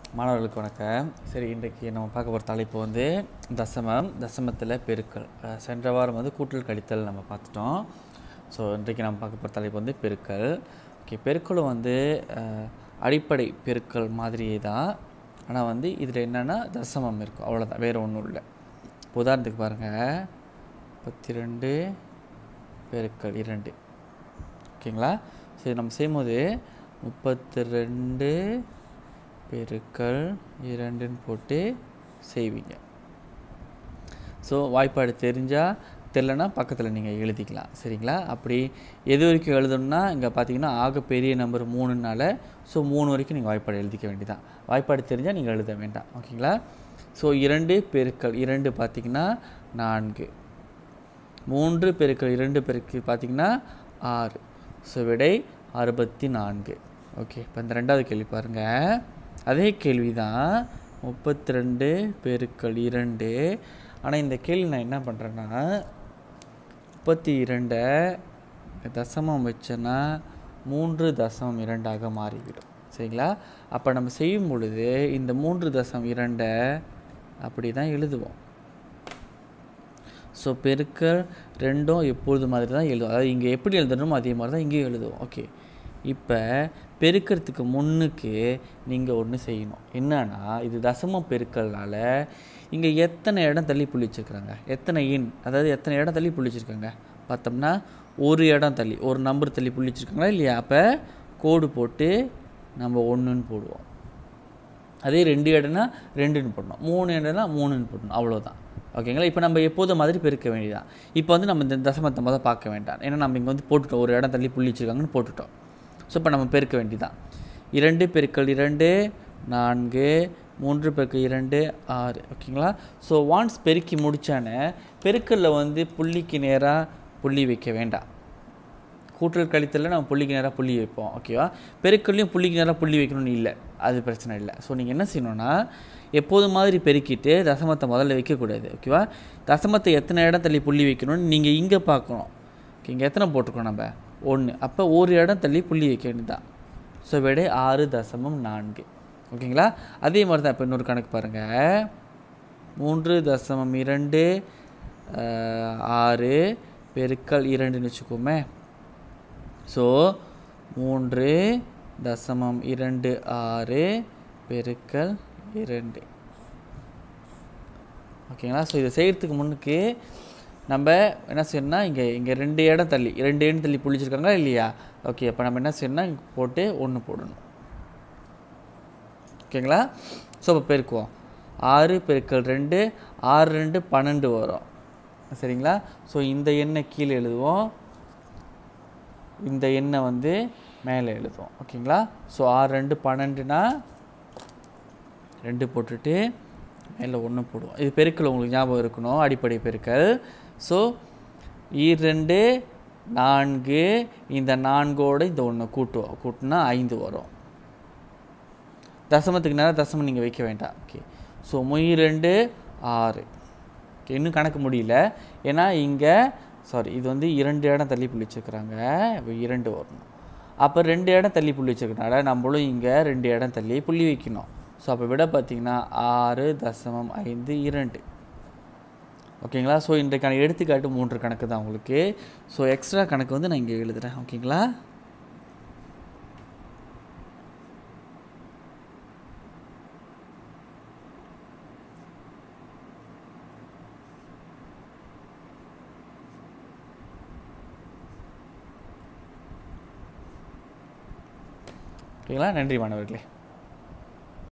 மாணவர்களுக்கு வணக்கம் சரி இன்றைக்கு நம்ம பார்க்க போகிற தலைப்பு வந்து தசமம் தசமத்தில் பெருக்கல் அஹ் சென்ற வாரம் வந்து கூட்டல் கழித்தல் நம்ம பார்த்துட்டோம் ஸோ இன்றைக்கு நம்ம பார்க்க போகிற தலைப்பு வந்து பெருக்கல் ஓகே பெருக்கலும் வந்து அஹ், அடிப்படை பெருக்கல் மாதிரியே தான் ஆனால் வந்து இதில் என்னென்னா தசமம் இருக்கும் அவ்வளோதான் வேறு ஒன்றும் இல்லை இப்போ உதாரணத்துக்கு பாருங்கள் முப்பத்தி ரெண்டு பெருக்கல் இரண்டு ஓகேங்களா சரி நம்ம செய்யும்போது முப்பத்தி ரெண்டு பெருக்கல் இரண்டுன்னு போட்டு செய்வீங்க ஸோ வாய்ப்பாடு தெரிஞ்சால் தெரிலனா பக்கத்தில் நீங்கள் எழுதிக்கலாம் சரிங்களா அப்படி எது வரைக்கும் எழுதணும்னா இங்கே பார்த்தீங்கன்னா ஆக பெரிய நம்பர் மூணுனால ஸோ மூணு வரைக்கும் நீங்கள் வாய்ப்பாடு எழுதிக்க வேண்டியதான் வாய்ப்பாடு தெரிஞ்சால் நீங்கள் எழுத வேண்டாம் ஓகேங்களா ஸோ இரண்டு பெருக்கல் இரண்டு பார்த்தீங்கன்னா நான்கு மூன்று பெருக்கல் இரண்டு பெருக்கல் பார்த்தீங்கன்னா ஆறு ஸோ விடை அறுபத்தி நான்கு ஓகே இப்போ இந்த ரெண்டாவது கேள்வி பாருங்கள் அதே கேள்வி தான் முப்பத்தி ரெண்டு பெருக்கல் இரண்டு ஆனால் இந்த கேள்வி நான் என்ன பண்ணுறேன்னா முப்பத்தி இரண்டை தசமம் வச்சேன்னா மூன்று தசமம் இரண்டாக மாறிவிடும் சரிங்களா அப்போ நம்ம செய்யும் பொழுது இந்த மூன்று தசம் இரண்டை அப்படி தான் எழுதுவோம் ஸோ பெருக்கல் ரெண்டும் எப்பொழுது மாதிரி தான் எழுதுவோம் அதாவது இங்கே எப்படி எழுதணுமோ அதே மாதிரி தான் இங்கேயும் எழுதுவோம் ஓகே இப்போ பெருக்கிறதுக்கு முன்னுக்கு நீங்கள் ஒன்று செய்யணும் என்னன்னா இது தசமம் பெருக்கல்னால இங்கே எத்தனை இடம் தள்ளி புள்ளி வச்சுருக்குறாங்க எத்தனை இன் அதாவது எத்தனை இடம் தள்ளி புள்ளி வச்சுருக்காங்க பார்த்தோம்னா ஒரு இடம் தள்ளி ஒரு நம்பர் தள்ளி புள்ளி வச்சுருக்காங்களா இல்லையா அப்போ கோடு போட்டு நம்ம ஒன்றுன்னு போடுவோம் அதே ரெண்டு இடம்னா ரெண்டுன்னு போடணும் மூணு இடம்னா மூணுன்னு போடணும் அவ்வளோதான் ஓகேங்களா இப்போ நம்ம எப்போதும் மாதிரி பெருக்க வேண்டியதான் இப்போ வந்து நம்ம இந்த தசமத்தை முதல் பார்க்க வேண்டாம் ஏன்னா நம்ம இங்கே வந்து போட்டுட்டோம் ஒரு இடம் தள்ளி புள்ளி வச்சுருக்காங்கன்னு போட்டுட்டோம் ஸோ இப்போ நம்ம பெருக்க வேண்டியதான் இரண்டு பெருக்கல் இரண்டு நான்கு மூன்று பெருக்கல் இரண்டு ஆறு ஓகேங்களா ஸோ ஒன்ஸ் பெருக்கி முடித்தானே பெருக்கல்ல வந்து புள்ளிக்கு நேராக புள்ளி வைக்க வேண்டாம் கூட்டல் கழித்தலில் நம்ம புள்ளிக்கு நேராக புள்ளி வைப்போம் ஓகேவா பெருக்கல்லையும் புள்ளிக்கு நேராக புள்ளி வைக்கணும்னு இல்லை அது பிரச்சனை இல்லை ஸோ நீங்கள் என்ன செய்யணும்னா எப்போதும் மாதிரி பெருக்கிட்டு தசமத்தை முதல்ல வைக்கக்கூடாது ஓகேவா தசமத்தை எத்தனை இடம் தள்ளி புள்ளி வைக்கணும்னு நீங்கள் இங்கே பார்க்கணும் ஓகே இங்கே எத்தனை போட்டிருக்கோம் நம்ம ஒன்று அப்போ ஒரு இடம் தள்ளி புள்ளி வைக்க வேண்டியதான் ஸோ விடை ஆறு தசமம் நான்கு ஓகேங்களா அதே மாதிரி தான் இப்போ இன்னொரு கணக்கு பாருங்கள் மூன்று தசமம் இரண்டு அஹ், ஆறு பெருக்கல் இரண்டுன்னு வச்சுக்கோமே ஸோ மூன்று தசமம் இரண்டு ஆறு பெருக்கல் இரண்டு ஓகேங்களா ஸோ இதை செய்கிறதுக்கு முன்னுக்கு நம்ம என்ன செய்யணும்னா இங்கே இங்கே ரெண்டு இடம் தள்ளி ரெண்டு இடம் தள்ளி புளிச்சிருக்காங்களா இல்லையா ஓகே அப்போ நம்ம என்ன செய்யணும்னா இங்க போட்டு ஒன்று போடணும் ஓகேங்களா ஸோ இப்போ பெருக்குவோம் ஆறு பெருக்கல் ரெண்டு ஆறு ரெண்டு பன்னெண்டு வரும் சரிங்களா ஸோ இந்த எண்ணை கீழே எழுதுவோம் இந்த எண்ணை வந்து மேலே எழுதுவோம் ஓகேங்களா ஸோ ஆறு ரெண்டு பன்னெண்டுனா ரெண்டு போட்டுட்டு மேலே ஒன்று போடுவோம் இது பெருக்கல் உங்களுக்கு ஞாபகம் இருக்கணும் அடிப்படை பெருக்கல் ஸோ ரெண்டு நான்கு இந்த நான்கோடு இந்த ஒன்று கூட்டுவோம் கூட்டினா ஐந்து வரும் தசமத்துக்கு நேரம் தசமம் நீங்கள் வைக்க வேண்டாம் ஓகே ஸோ மொய் ரெண்டு ஆறு ஓகே இன்னும் கணக்கு முடியல ஏன்னா இங்கே சாரி இது வந்து இரண்டு இடம் தள்ளி புள்ளி வச்சுருக்குறாங்க இப்போ இரண்டு வரணும் அப்போ ரெண்டு இடம் தள்ளி புள்ளி வச்சுருக்கனால நம்மளும் இங்கே ரெண்டு இடம் தள்ளி புள்ளி வைக்கணும் ஸோ அப்போ விட பார்த்தீங்கன்னா ஆறு தசமம் ஐந்து இரண்டு ஓகேங்களா ஸோ இன்றைக்கான எடுத்துக்காட்டு மூன்று கணக்கு தான் உங்களுக்கு ஸோ எக்ஸ்ட்ரா கணக்கு வந்து நான் இங்கே எழுதுகிறேன் ஓகேங்களா ஓகேங்களா நன்றி மாணவர்களே